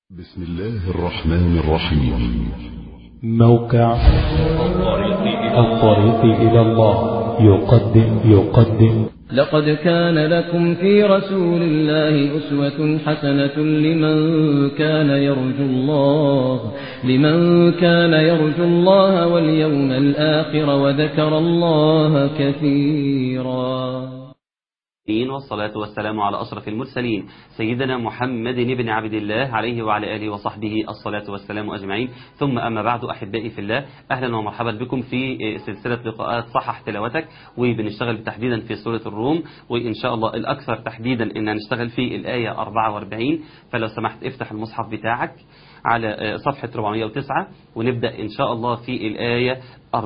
بسم الله الرحمن الرحيم موقع الطريق إلى الله يقدم يقدم لقد كان لكم في رسول الله أسوة حسنة لمن كان يرجو الله لمن كان يرجو الله واليوم الآخر وذكر الله كثيرا والصلاة والسلام على أشرف المرسلين سيدنا محمد بن عبد الله عليه وعلى آله وصحبه الصلاة والسلام أجمعين ثم أما بعد أحبائي في الله أهلا ومرحبا بكم في سلسلة لقاءات صحح تلاوتك وبنشتغل تحديدا في سورة الروم وإن شاء الله الأكثر تحديدا إن نشتغل في الآية 44 فلو سمحت افتح المصحف بتاعك على صفحة 409 ونبدأ إن شاء الله في الآية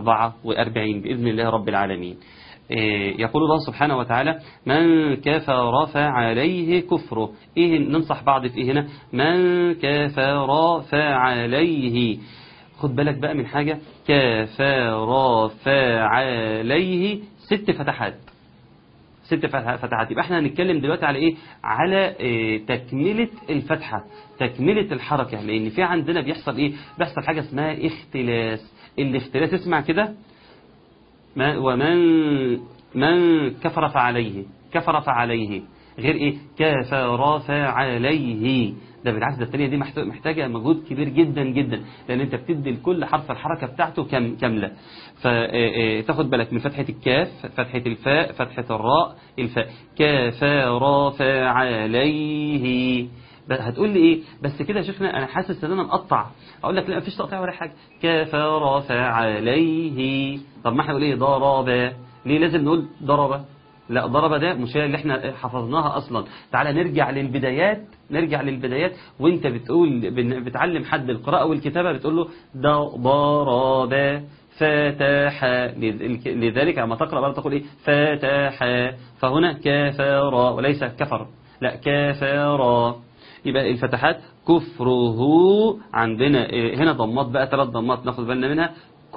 44 بإذن الله رب العالمين يقول الله سبحانه وتعالى من كفر فعليه كفره إيه ننصح بعض في إيه هنا من كفر فعليه خد بالك بقى من حاجة كفر فعليه ست فتحات ست فتحات يبقى احنا هنتكلم دلوقتي على ايه على إيه تكملة الفتحة تكملة الحركة لان في عندنا بيحصل ايه بيحصل حاجة اسمها اختلاس الاختلاس اسمع كده ومن من كفر فعليه كفر فعليه غير ايه كفر فعليه ده بالعكس ده الثانيه دي محتاجه مجهود كبير جدا جدا لان انت بتدي لكل حرف الحركه بتاعته كام كامله فتاخد بالك من فتحه الكاف فتحه الفاء فتحه الراء الفاء كفر فعليه هتقول لي ايه بس كده يا شيخنا انا حاسس ان انا مقطع اقول لك لا مفيش تقطيع ولا حاجه كفر فعليه طب ما احنا نقول ايه ضرب ليه لازم نقول ضرب لا ضرب ده مش هي اللي احنا حفظناها اصلا تعالى نرجع للبدايات نرجع للبدايات وانت بتقول بتعلم حد القراءه والكتابه بتقول له ده ضرب فتح لذلك لما تقرا بقى تقول ايه فتح فهنا كفر وليس كفر لا كفر يبقى الفتحات كفره عندنا هنا ضمات بقى ثلاث ضمات ناخد بالنا منها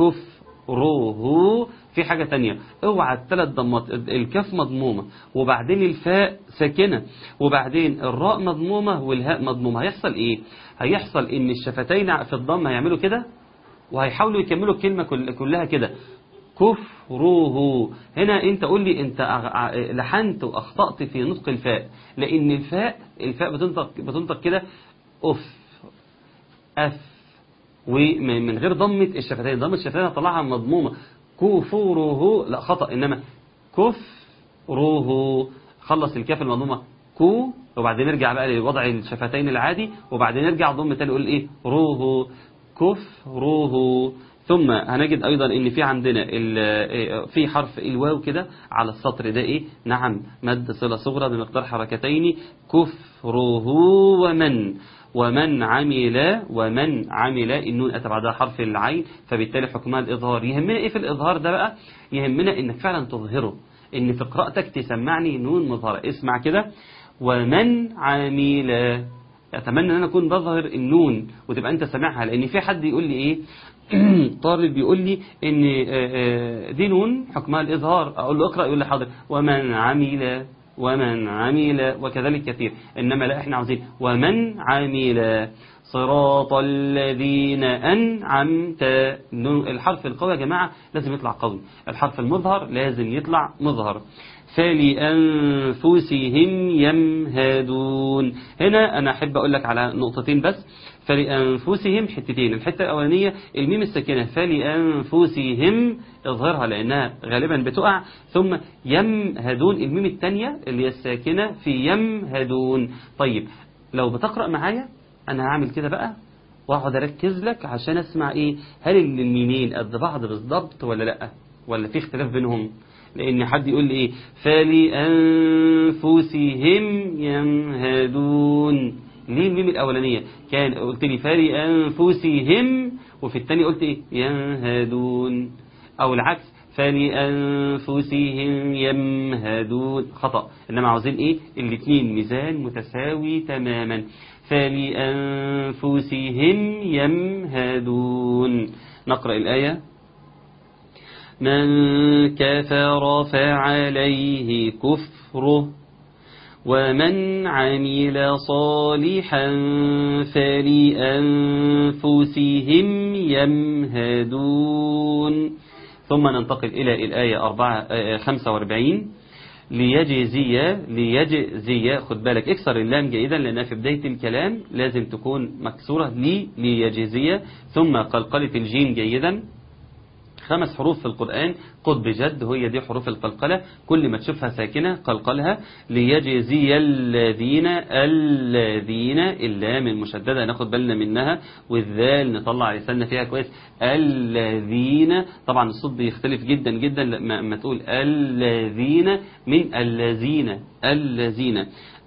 كفره في حاجة تانية اوعى الثلاث ضمات الكاف مضمومة وبعدين الفاء ساكنة وبعدين الراء مضمومة والهاء مضمومة هيحصل ايه هيحصل ان الشفتين في الضم هيعملوا كده وهيحاولوا يكملوا الكلمة كلها كده كفره هنا انت قول لي انت لحنت واخطأت في نطق الفاء لان الفاء الفاء بتنطق بتنطق كده اف اف ومن غير ضمة الشفتين ضمة الشفتين هطلعها مضمومة كفوره لا خطأ انما كفره خلص الكاف المضمومة كو وبعدين نرجع بقى لوضع الشفتين العادي وبعدين نرجع ضم تاني نقول ايه روه كفره ثم هنجد أيضا ان في عندنا في حرف الواو كده على السطر ده ايه نعم مد صلة صغرى بمقدار حركتين كفره ومن ومن عمل ومن عمل النون أتى بعدها حرف العين فبالتالي حكمها الإظهار يهمنا إيه في الإظهار ده بقى يهمنا إنك فعلا تظهره إن في قراءتك تسمعني نون مظهرة اسمع كده ومن عمل أتمنى أن أنا أكون بظهر النون وتبقى أنت سامعها لأن في حد يقول لي إيه طالب بيقول لي ان دي نون حكمها الإظهار أقول له اقرأ يقول لي حاضر ومن عمل ومن عمل وكذلك كثير إنما لا إحنا عاوزين ومن عمل صراط الذين أنعمت الحرف القوي يا جماعة لازم يطلع قوي الحرف المظهر لازم يطلع مظهر فلأنفسهم يمهدون هنا أنا أحب أقول لك على نقطتين بس فلأنفسهم حتتين الحتة الأولانية الميم الساكنة فلأنفسهم اظهرها لأنها غالبا بتقع ثم يمهدون الميم الثانية اللي هي الساكنة في يمهدون طيب لو بتقرأ معايا أنا هعمل كده بقى واقعد أركز لك عشان أسمع إيه هل الميمين قد بعض بالضبط ولا لأ ولا في اختلاف بينهم لأن حد يقول لي إيه فلأنفسهم يمهدون ليه الميم الأولانية كان قلت لي فلأنفسهم وفي الثاني قلت إيه ينهدون أو العكس فلأنفسهم يمهدون خطأ إنما عاوزين إيه الاثنين ميزان متساوي تماما فلأنفسهم يمهدون نقرأ الآية من كفر فعليه كفره ومن عمل صالحا فلأنفسهم يمهدون ثم ننتقل إلى الآية 4 45 ليجزي ليجزي خد بالك اكسر اللام جيدا لأنها في بداية الكلام لازم تكون مكسورة لي ليجزي ثم قلقلة الجيم جيدا خمس حروف في القرآن قد بجد هي دي حروف القلقلة كل ما تشوفها ساكنة قلقلها ليجزي الذين الذين اللام المشددة ناخد بالنا منها والذال نطلع لساننا فيها كويس الذين طبعا الصوت بيختلف جدا جدا لما تقول الذين من الذين الذين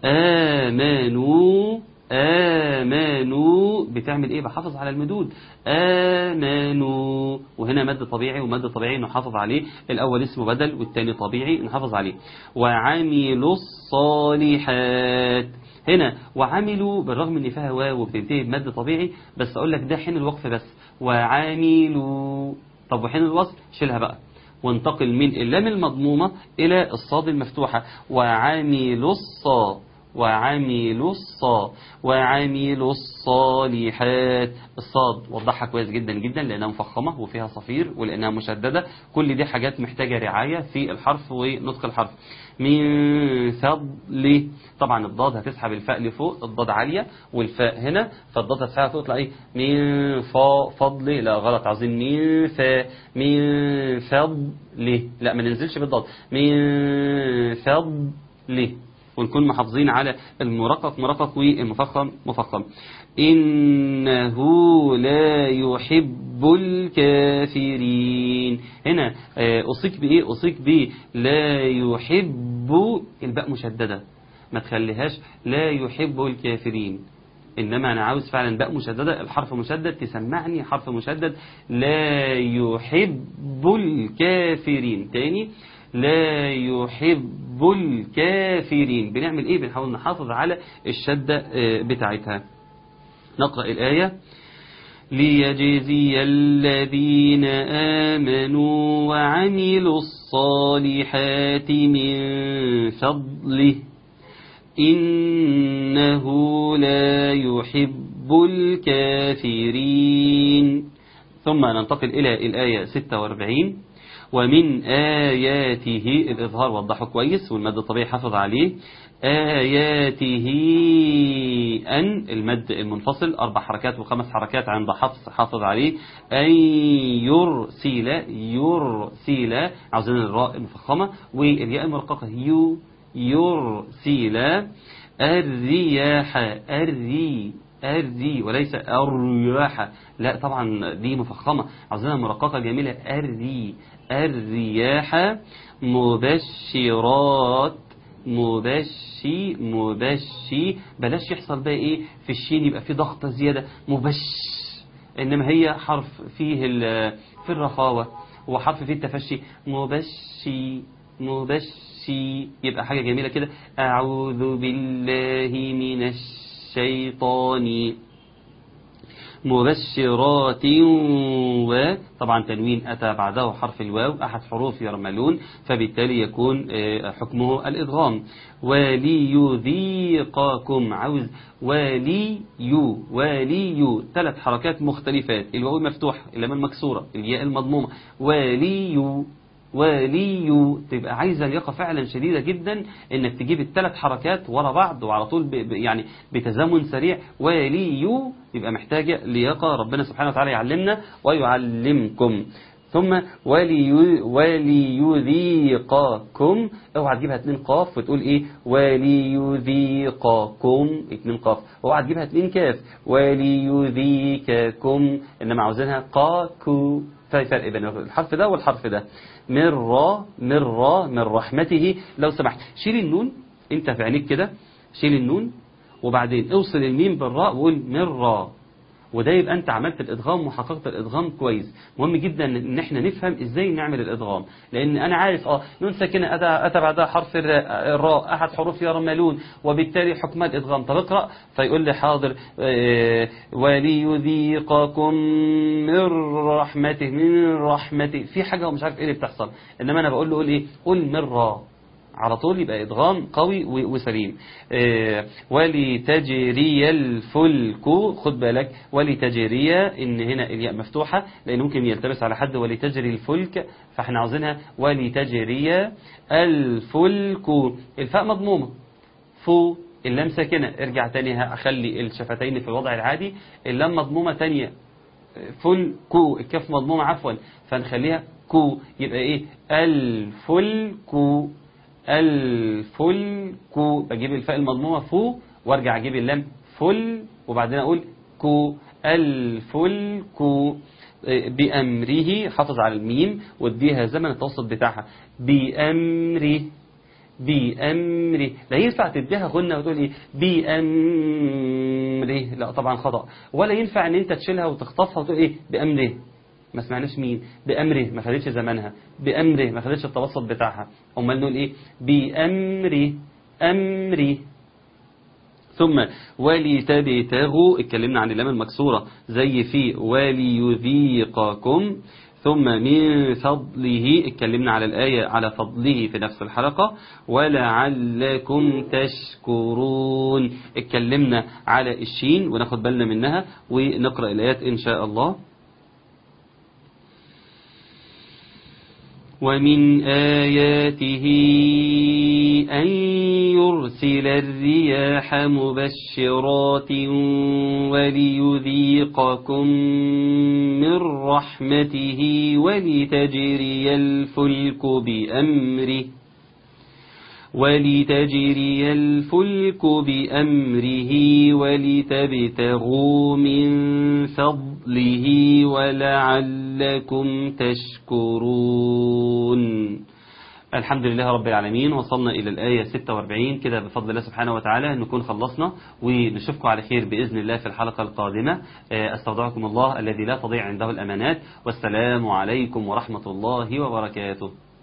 آمنوا آمنوا بتعمل ايه بحافظ على المدود آمنوا وهنا مد طبيعي ومد طبيعي نحافظ عليه الأول اسمه بدل والتاني طبيعي نحافظ عليه وعملوا الصالحات هنا وعملوا بالرغم ان فيها واو وبتنتهي بمد طبيعي بس اقول لك ده حين الوقف بس وعملوا طب وحين الوصل شيلها بقى وانتقل من اللام المضمومة إلى الصاد المفتوحة وعملوا الصا وعملوا الصا وعملوا الصالحات الصاد وضحها كويس جدا جدا لأنها مفخمة وفيها صفير ولأنها مشددة كل دي حاجات محتاجة رعاية في الحرف ونطق الحرف من فضل طبعا الضاد هتسحب الفاء لفوق الضاد عالية والفاء هنا فالضاد هتسحبها فوق تلاقي من فا فضل لا غلط عاوزين من فا من فضل لا ما ننزلش بالضاد من فضل ونكون محافظين على المرقق مرقق والمفخم مفخم إنه لا يحب الكافرين هنا أصيك بإيه أصيك بإيه لا يحب الباء مشددة ما تخليهاش لا يحب الكافرين إنما أنا عاوز فعلا باء مشددة الحرف مشدد تسمعني حرف مشدد لا يحب الكافرين تاني لا يحب الكافرين بنعمل ايه بنحاول نحافظ على الشدة بتاعتها نقرأ الآية ليجزي الذين آمنوا وعملوا الصالحات من فضله إنه لا يحب الكافرين ثم ننتقل إلى الآية 46 ومن آياته الإظهار وضحه كويس والمد الطبيعي حافظ عليه آياته أن المد المنفصل أربع حركات وخمس حركات عند حفص حافظ عليه أن يرسل يرسل عاوزين الراء المفخمة والياء المرققة يو يرسل الرياح الري الري وليس الرياح لا طبعا دي مفخمة عاوزينها مرققة جميلة الري الرياح مبشرات مبشي مبشي بلاش يحصل بقى ايه في الشين يبقى في ضغطة زيادة مبش انما هي حرف فيه في الرخاوة وحرف فيه التفشي مبشي مبشي يبقى حاجة جميلة كده أعوذ بالله من الشيطان مبشرات وطبعا تنوين أتى بعده حرف الواو أحد حروف يرملون فبالتالي يكون حكمه الإدغام وليذيقكم عاوز وليو وليو ثلاث حركات مختلفات الواو مفتوح اللام المكسورة الياء المضمومة وليو وليو تبقى عايزة لياقة فعلا شديدة جدا انك تجيب الثلاث حركات ورا بعض وعلى طول ب يعني بتزامن سريع وليو يبقى محتاجة لياقة ربنا سبحانه وتعالى يعلمنا ويعلمكم ثم وليو وليذيقكم اوعى تجيبها اتنين قاف وتقول ايه وليذيقكم اتنين قاف اوعى تجيبها اتنين كاف وليذيككم انما عاوزينها قاكو في فرق بين الحرف ده والحرف ده من را من را من رحمته لو سمحت شيل النون انت في عينيك كده شيل النون وبعدين اوصل الميم بالراء وقول من را وده يبقى انت عملت الادغام وحققت الادغام كويس مهم جدا ان احنا نفهم ازاي نعمل الادغام لان انا عارف اه نون ساكنه اتى اتى بعدها حرف الراء احد حروف يرملون وبالتالي حكم الادغام طب اقرا فيقول لي حاضر آه وليذيقكم من رحمته من رحمته في حاجه ومش عارف ايه اللي بتحصل انما انا بقول له قول ايه قول من را على طول يبقى إدغام قوي و- وسليم آه، ولتجري الفلك خد بالك ولتجري إن هنا الياء مفتوحة لأن ممكن يلتبس على حد ولتجري الفلك فاحنا عاوزينها ولتجري الفلك الفاء مضمومة فو اللام ساكنة ارجع تاني هخلي الشفتين في الوضع العادي اللام مضمومة تانية فل كو الكاف مضمومة عفوا فنخليها كو يبقى ايه الفلك الفلك بجيب الفاء المضمومة فو وارجع اجيب اللام فل وبعدين اقول كو الفلك بأمره حافظ على الميم واديها زمن التوسط بتاعها بأمره بأمره لا ينفع تديها غنة وتقول ايه بأمره لا طبعا خطأ ولا ينفع ان انت تشيلها وتخطفها وتقول ايه بأمره ما سمعناش مين بأمره ما خدتش زمانها بأمره ما خدتش التوسط بتاعها امال نقول ايه بأمره أمره ثم ولتبتغوا اتكلمنا عن اللام المكسورة زي في وليذيقكم ثم من فضله اتكلمنا على الآية على فضله في نفس الحلقة ولعلكم تشكرون اتكلمنا على الشين وناخد بالنا منها ونقرأ الآيات إن شاء الله ومن آياته أن يرسل الرياح مبشرات وليذيقكم من رحمته ولتجري الفلك بأمره ولتجري الفلك بأمره ولتبتغوا من فضله ولعلكم تشكرون الحمد لله رب العالمين وصلنا إلى الآية 46 كده بفضل الله سبحانه وتعالى نكون خلصنا ونشوفكم على خير بإذن الله في الحلقة القادمة أستودعكم الله الذي لا تضيع عنده الأمانات والسلام عليكم ورحمة الله وبركاته